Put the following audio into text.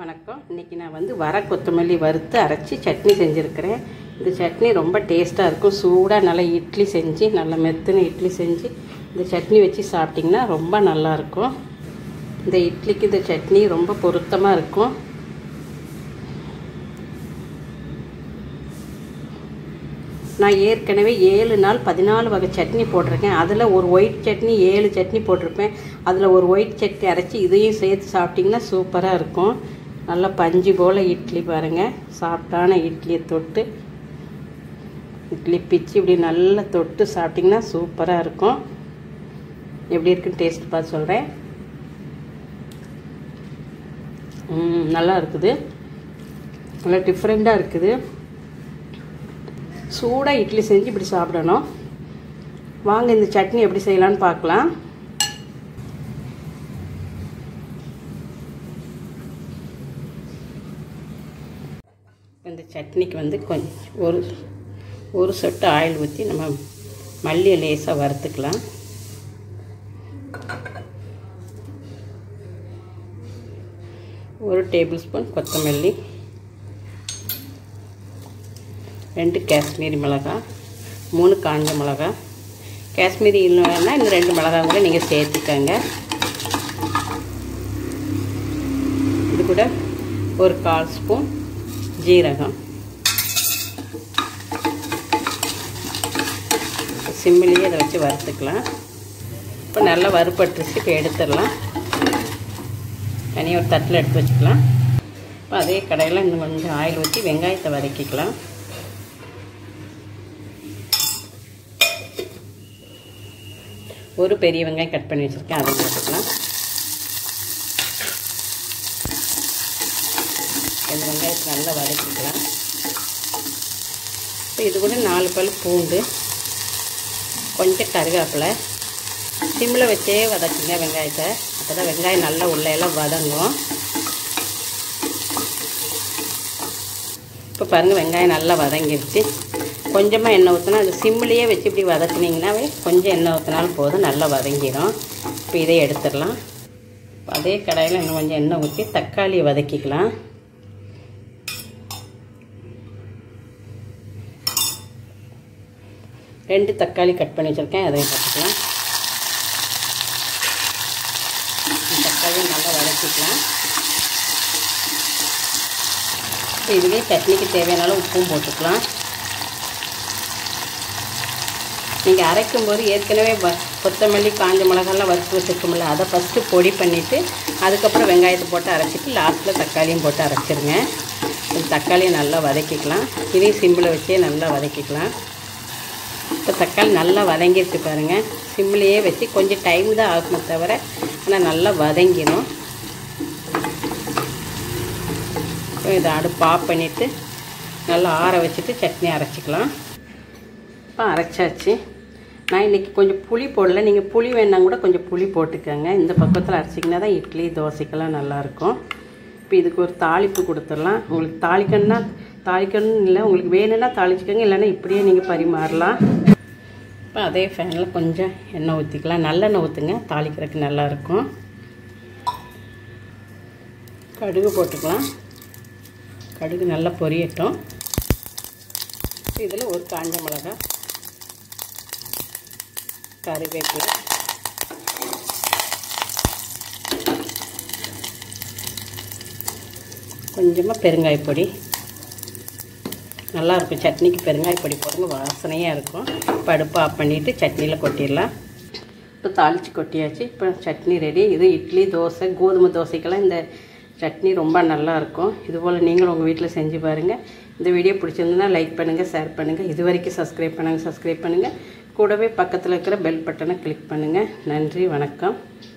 வணக்கம் இன்றைக்கி நான் வந்து வர கொத்தமல்லி வறுத்து அரைச்சி சட்னி செஞ்சுருக்கிறேன் இந்த சட்னி ரொம்ப டேஸ்ட்டாக இருக்கும் சூடாக நல்லா இட்லி செஞ்சு நல்லா மெத்துன இட்லி செஞ்சு இந்த சட்னி வச்சு சாப்பிட்டிங்கன்னா ரொம்ப நல்லாயிருக்கும் இந்த இட்லிக்கு இந்த சட்னி ரொம்ப பொருத்தமாக இருக்கும் நான் ஏற்கனவே ஏழு நாள் பதினாலு வகை சட்னி போட்டிருக்கேன் அதில் ஒரு ஒயிட் சட்னி ஏழு சட்னி போட்டிருப்பேன் அதில் ஒரு ஒயிட் சட்னி அரைச்சி இதையும் சேர்த்து சாப்பிட்டிங்கன்னா சூப்பராக இருக்கும் நல்லா பஞ்சு போல் இட்லி பாருங்கள் சாஃப்டான இட்லியை தொட்டு இட்லி பிச்சு இப்படி நல்லா தொட்டு சாப்பிட்டிங்கன்னா சூப்பராக இருக்கும் எப்படி இருக்குன்னு டேஸ்ட் பார்த்து சொல்கிறேன் நல்லா இருக்குது நல்லா டிஃப்ரெண்ட்டாக இருக்குது சூடாக இட்லி செஞ்சு இப்படி சாப்பிடணும் வாங்க இந்த சட்னி எப்படி செய்யலான்னு பார்க்கலாம் இந்த சட்னிக்கு வந்து கொஞ்சம் ஒரு ஒரு சொட்டு ஆயில் ஊற்றி நம்ம மல்லியை லேசாக வறுத்துக்கலாம் ஒரு டேபிள் ஸ்பூன் கொத்தமல்லி ரெண்டு காஷ்மீரி மிளகா மூணு காஞ்ச மிளகா காஷ்மீரி இல்லைன்னா இந்த ரெண்டு மிளகா கூட நீங்கள் சேர்த்துக்கோங்க இது கூட ஒரு கால் ஸ்பூன் ஜீரகம் சிம்மிலேயே இதை வச்சு வறுத்துக்கலாம் இப்போ நல்லா வறுப்பட்டுருச்சு இப்போ எடுத்துடலாம் தனியாக ஒரு தட்டில் எடுத்து வச்சுக்கலாம் இப்போ அதே கடையில் இன்னும் கொஞ்சம் ஆயில் ஊற்றி வெங்காயத்தை வதக்கிக்கலாம் ஒரு பெரிய வெங்காயம் கட் பண்ணி வச்சுருக்கேன் அதை போட்டுக்கலாம் ரெண்டு வெங்காயத்தை நல்லா வதக்கிக்கலாம் இப்போ இது கூட நாலு பல் பூண்டு கொஞ்சம் கருவேப்பிலை சிம்மில் வச்சே வதக்குங்க வெங்காயத்தை அப்போ தான் வெங்காயம் நல்லா உள்ள எல்லாம் வதங்கும் இப்போ பாருங்கள் வெங்காயம் நல்லா வதங்கிடுச்சு கொஞ்சமாக எண்ணெய் ஊற்றினா அது சிம்மிலேயே வச்சு இப்படி வதக்குனீங்கன்னாவே கொஞ்சம் எண்ணெய் ஊற்றினாலும் போதும் நல்லா வதங்கிடும் இப்போ இதை எடுத்துடலாம் அதே கடாயில் இன்னும் கொஞ்சம் எண்ணெய் ஊற்றி தக்காளியை வதக்கிக்கலாம் ரெண்டு தக்காளி கட் பண்ணி வச்சுருக்கேன் அதையும் பார்த்துக்கலாம் தக்காளியும் நல்லா வதக்கிக்கலாம் இப்போ இதுலேயே சட்னிக்கு தேவையான உப்பும் போட்டுக்கலாம் நீங்கள் அரைக்கும்போது ஏற்கனவே வ கொத்தமல்லி காஞ்ச மிளகாலாம் வறுத்து வச்சுருக்கோம்ல அதை ஃபஸ்ட்டு பொடி பண்ணிவிட்டு அதுக்கப்புறம் வெங்காயத்தை போட்டு அரைச்சிட்டு லாஸ்ட்டில் தக்காளியும் போட்டு அரைச்சிருங்க தக்காளியை நல்லா வதக்கிக்கலாம் இதையும் சிம்பிளை வச்சே நல்லா வதக்கிக்கலாம் இப்போ தக்காளி நல்லா வதங்கிடுச்சு பாருங்கள் சிம்லேயே வச்சு கொஞ்சம் டைம் தான் ஆகுமே தவிர ஆனால் நல்லா வதங்கிடும் இதை அடுப்பு ஆஃப் பண்ணிவிட்டு நல்லா ஆற வச்சுட்டு சட்னி அரைச்சிக்கலாம் இப்போ அரைச்சாச்சு நான் இன்றைக்கி கொஞ்சம் புளி போடல நீங்கள் புளி வேணா கூட கொஞ்சம் புளி போட்டுக்கோங்க இந்த பக்கத்தில் அரைச்சிங்கன்னா தான் இட்லி தோசைக்கெல்லாம் நல்லாயிருக்கும் இப்போ இதுக்கு ஒரு தாளிப்பு கொடுத்துடலாம் உங்களுக்கு தாளிக்கணும்னா தாளிக்கணும்னு இல்லை உங்களுக்கு வேணும்னா தாளிச்சிக்கோங்க இல்லைன்னா இப்படியே நீங்கள் பரிமாறலாம் இப்போ அதே ஃபேனில் கொஞ்சம் எண்ணெய் ஊற்றிக்கலாம் நல்லெண்ணெய் ஊற்றுங்க தாளிக்கிறதுக்கு நல்லாயிருக்கும் கடுகு போட்டுக்கலாம் கடுகு நல்லா பொரியட்டும் இதில் ஒரு காஞ்ச மிளகா கருவேப்பிலை கொஞ்சமாக பெருங்காயப்பொடி நல்லாயிருக்கும் சட்னிக்கு பெருங்காயப்பொடி போடுங்க வாசனையாக இருக்கும் இப்போ அடுப்பு ஆஃப் பண்ணிவிட்டு சட்னியில் கொட்டிடலாம் இப்போ தாளித்து கொட்டியாச்சு இப்போ சட்னி ரெடி இது இட்லி தோசை கோதுமை தோசைக்கெல்லாம் இந்த சட்னி ரொம்ப நல்லாயிருக்கும் இதுபோல் நீங்களும் உங்கள் வீட்டில் செஞ்சு பாருங்கள் இந்த வீடியோ பிடிச்சிருந்ததுன்னா லைக் பண்ணுங்கள் ஷேர் பண்ணுங்கள் இது வரைக்கும் சப்ஸ்கிரைப் பண்ணுங்கள் சப்ஸ்கிரைப் பண்ணுங்கள் கூடவே பக்கத்தில் இருக்கிற பெல் பட்டனை கிளிக் பண்ணுங்கள் நன்றி வணக்கம்